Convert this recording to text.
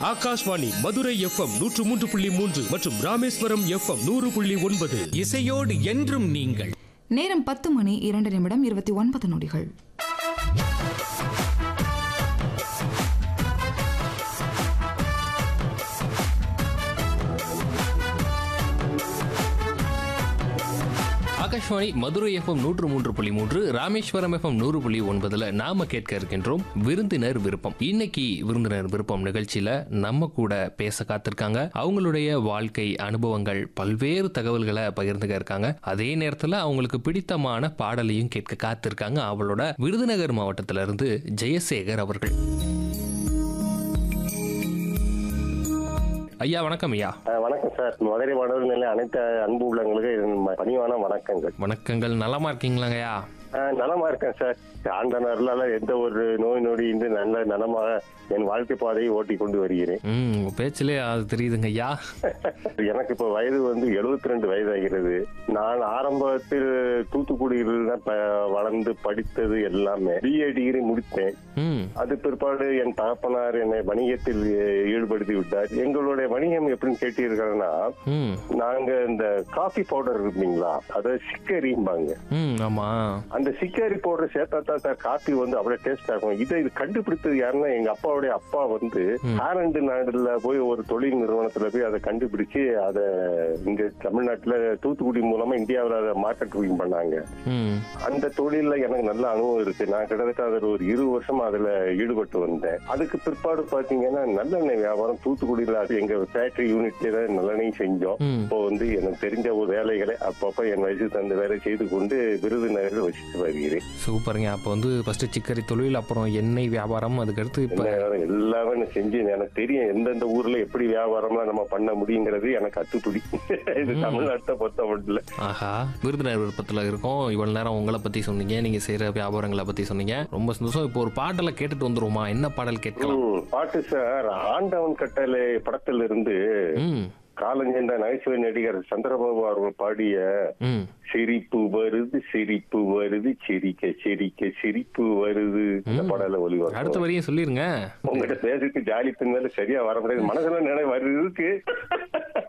Akashvani Madurai FM நூற்று மூன்று புள்ளி மூன்று மற்றும் ராமேஸ்வரம் எஃப்எம் நூறு புள்ளி ஒன்பது இசையோடு என்றும் நீங்கள் நேரம் பத்து மணி இரண்டு நிமிடம் இருபத்தி ஒன்பது நொடிகள் ஆகாஷ்வாணி மதுரை எஃப்எம் நூற்று மூன்று புள்ளி மூன்று ராமேஸ்வரம் எஃப்எம் நூறு புள்ளி ஒன்பதுல நாம கேட்க இருக்கின்றோம் விருந்தினர் விருப்பம் இன்னைக்கு விருந்தினர் விருப்பம் நிகழ்ச்சியில நம்ம கூட பேச காத்திருக்காங்க அவங்களுடைய வாழ்க்கை அனுபவங்கள் பல்வேறு தகவல்களை பகிர்ந்துக்க இருக்காங்க அதே நேரத்துல அவங்களுக்கு பிடித்தமான பாடலையும் கேட்க காத்திருக்காங்க அவளோட விருதுநகர் மாவட்டத்தில இருந்து ஜெயசேகர் அவர்கள் ஐயா வணக்கம் ஐயா அஹ் வணக்கம் சார் மதுரை மாணவர் நிலை அனைத்து அன்பு உள்ளவங்களுக்கு என் ம- பணிவான வணக்கங்கள் வணக்கங்கள் நலமா இருக்கீங்களாங்க ஐயா அஹ் நலமா இருக்கேன் சார் ஆண்டன் அருளால எந்த ஒரு நோய் நொடி இன்றி நல்ல நலமாக என் வாழ்க்கை பாதையை ஓட்டி கொண்டு வருகிறேன் ம் உங்க பேச்சிலே அது தெரியுதுங்க ஐயா எனக்கு இப்போ வயது வந்து 72 ரெண்டு வயதாகிறது நான் ஆரம்பத்தில் தூத்துக்குடியில் தான் ப- வளர்ந்து படித்தது எல்லாமே பிஏ டிகிரி முடித்தேன் ம் அது பிற்பாடு என் தகப்பனார் என்னை வணிகத்தில் அஹ், ஈடுபடுத்தி விட்டார் எங்களுடைய வணிகம் எப்படின்னு கேட்டீர்கள்னா ம் நாங்க இந்த காஃபி பவுடர் இருந்தீங்களா அதை சிக்கரிம்பாங்க ம் ஆமா அந்த சிக்கரி பவுடர் சேர்த்தா தான் சார் காஃபி வந்து அவ்வளவு டேஸ்ட் ஆகும் இதை இது கண்டுபிடித்தது யாருன்னா எங்க அப்பாவுடைய அப்பா வந்து ஆரண்டு நாடுல போய் ஒரு தொழில் நிறுவனத்துல போய் அதை கண்டுபிடிச்சு அதை இங்க தமிழ்நாட்டுல தூத்துக்குடி மூலமா இந்தியாவில் அதை மார்க்கெட்டிங் பண்ணாங்க ம் அந்த தொழில்ல எனக்கு நல்ல அனுபவம் இருக்கு நான் கிட்டத்தட்ட அதுல ஒரு இருபது வருஷமா அதுல ஈடுபட்டு வந்தேன் அதுக்கு பிற்பாடு பாத்தீங்கன்னா நல்லெண்ணெய் வியாபாரம் தூத்துக்குடியில அது எங்க ஃபேக்டரி யூனிட்ல தான் நல்லெண்ணெய் செஞ்சோம் ம். இப்போ வந்து எனக்கு தெரிஞ்ச ஒரு வேலைகளை அப்பப்ப என் வயசுக்கு தகுந்த வேலை செய்து கொண்டு விருதுநகரில் வச்சுட்டு வருகிறேன் சூப்பருங்க அப்போ வந்து ஃபர்ஸ்ட் சிக்கரி தொழில் அப்புறம் எண்ணெய் வியாபாரம் அதுக்கடுத்து இப்போ என்ன எல்லாமே நான் செஞ்சு எனக்கு தெரியும் எந்தெந்த ஊர்ல எப்படி வியாபாரம்லாம் நம்ம பண்ண முடியுங்கிறது எனக்கு அத்துப்பிடி இது தமிழ்நாட்டை பொறுத்த மட்டும் இல்ல ஆஹா விருதுநகர் விருப்பத்தில் இருக்கோம் இவ்வளவு நேரம் உங்களை பத்தி சொன்னீங்க நீங்க செய்யற வியாபாரங்களை பத்தி சொன்னீங்க ரொம்ப சந்தோஷம் இப்போ ஒரு பாடலை கேட்டுட்டு வந்துருவோமா என்ன பாடல் கேட்கலாம் ம், பாட்டு சார் ஆண்டவன் கட்டளை படத்துல இருந்து ம் காலஞ்சென்ற நகைச்சுவை நடிகர் சந்திரபாபு அவர்கள் பாடிய ம் சிரிப்பு வருது சிரிப்பு வருது சிரிக்க சிரிக்க சிரிப்பு வருது இந்த பாடல அடுத்த ஒளிவரும் வரையும் சொல்லிருங்க உங்ககிட்ட பேசிட்டு ஜாலி பின்னால சரியா வர முடியாது மனசுல நினை வருது இருக்கு